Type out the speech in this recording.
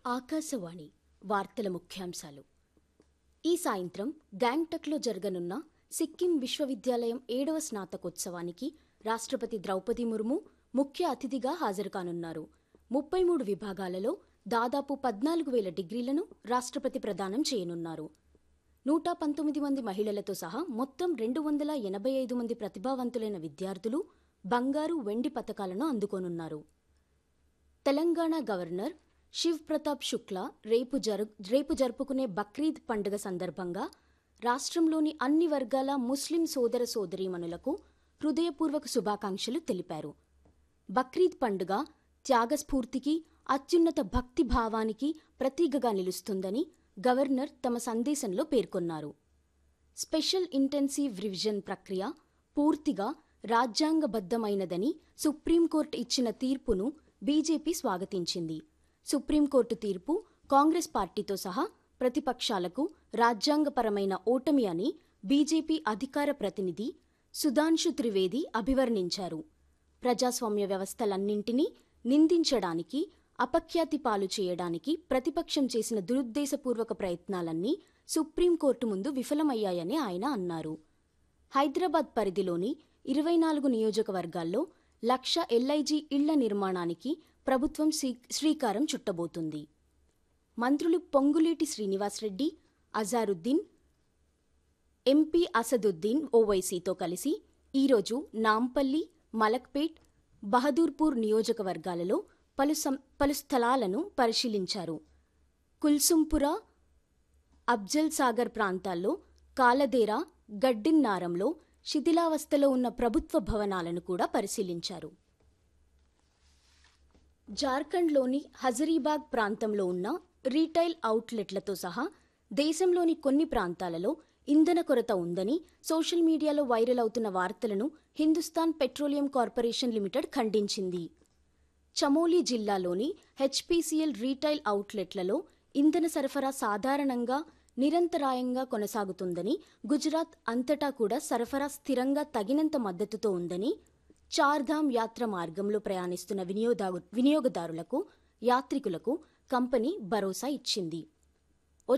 ఆకాశవాణి వార్తల ముఖ్యాంశాలు ఈ సాయంత్రం గ్యాంగ్టక్లో జరగనున్న సిక్కిం విశ్వవిద్యాలయం ఏడవ స్నాతకోత్సవానికి రాష్ట్రపతి ద్రౌపది ముర్ము ముఖ్య అతిథిగా హాజరు కానున్నారు ముప్పై మూడు విభాగాలలో దాదాపు పద్నాలుగు వేల డిగ్రీలను రాష్ట్రపతి ప్రదానం చేయనున్నారు నూట పంతొమ్మిది మంది మహిళలతో సహా మొత్తం రెండు వందల ఎనభై ఐదు మంది ప్రతిభావంతులైన విద్యార్థులు బంగారు వెండి పతకాలను అందుకోనున్నారు తెలంగాణ గవర్నర్ శివ్ ప్రతాప్ శుక్లా రేపు జరు రేపు జరుపుకునే బక్రీద్ పండుగ సందర్భంగా రాష్ట్రంలోని అన్ని వర్గాల ముస్లిం సోదర సోదరీమణులకు హృదయపూర్వక శుభాకాంక్షలు తెలిపారు బక్రీద్ పండుగ త్యాగస్ఫూర్తికి అత్యున్నత భక్తి భావానికి ప్రతీకగా నిలుస్తుందని గవర్నర్ తమ సందేశంలో పేర్కొన్నారు స్పెషల్ ఇంటెన్సివ్ రివిజన్ ప్రక్రియ పూర్తిగా రాజ్యాంగబద్ధమైనదని సుప్రీంకోర్టు ఇచ్చిన తీర్పును బీజేపీ స్వాగతించింది సుప్రీంకోర్టు తీర్పు కాంగ్రెస్ పార్టీతో సహా ప్రతిపక్షాలకు రాజ్యాంగపరమైన ఓటమి అని బీజేపీ అధికార ప్రతినిధి సుధాంశు త్రివేది అభివర్ణించారు ప్రజాస్వామ్య వ్యవస్థలన్నింటినీ నిందించడానికి అపఖ్యాతి పాలు చేయడానికి ప్రతిపక్షం చేసిన దురుద్దేశపూర్వక ప్రయత్నాలన్నీ సుప్రీంకోర్టు ముందు విఫలమయ్యాయని ఆయన అన్నారు హైదరాబాద్ పరిధిలోని ఇరవై నాలుగు నియోజకవర్గాల్లో లక్ష ఎల్ఐజీ ఇళ్ల నిర్మాణానికి ప్రభుత్వం శ్రీ- శ్రీకారం చుట్టబోతుంది మంత్రులు పొంగులేటి శ్రీనివాసరెడ్డి అజారుద్దీన్ ఎంపీ అసదుద్దీన్ ఓవైసీతో కలిసి ఈరోజు నాంపల్లి మలక్పేట్ బహదూర్పూర్ నియోజకవర్గాలలో పలు సం- పలు స్థలాలను పరిశీలించారు కుల్సుంపుర అఫ్జల్ సాగర్ ప్రాంతాల్లో కాలదేరా గడ్డిన్నారంలో శిథిలావస్థలో ఉన్న ప్రభుత్వ భవనాలను కూడా పరిశీలించారు జార్ఖండ్లోని హజరీబాగ్ ప్రాంతంలో ఉన్న రీటైల్ అవుట్లెట్లతో సహా దేశంలోని కొన్ని ప్రాంతాలలో ఇంధన కొరత ఉందని సోషల్ మీడియాలో వైరల్ అవుతున్న వార్తలను హిందుస్థాన్ పెట్రోలియం కార్పొరేషన్ లిమిటెడ్ ఖండించింది చమోలి జిల్లాలోని హెచ్పీసీఎల్ రీటైల్ అవుట్లెట్లలో ఇంధన సరఫరా సాధారణంగా నిరంతరాయంగా కొనసాగుతుందని గుజరాత్ అంతటా కూడా సరఫరా స్థిరంగా తగినంత మద్దతుతో ఉందని చార్ధామ్ యాత్ర మార్గంలో ప్రయాణిస్తున్న వినియోగదారు వినియోగదారులకు యాత్రికులకు కంపెనీ భరోసా ఇచ్చింది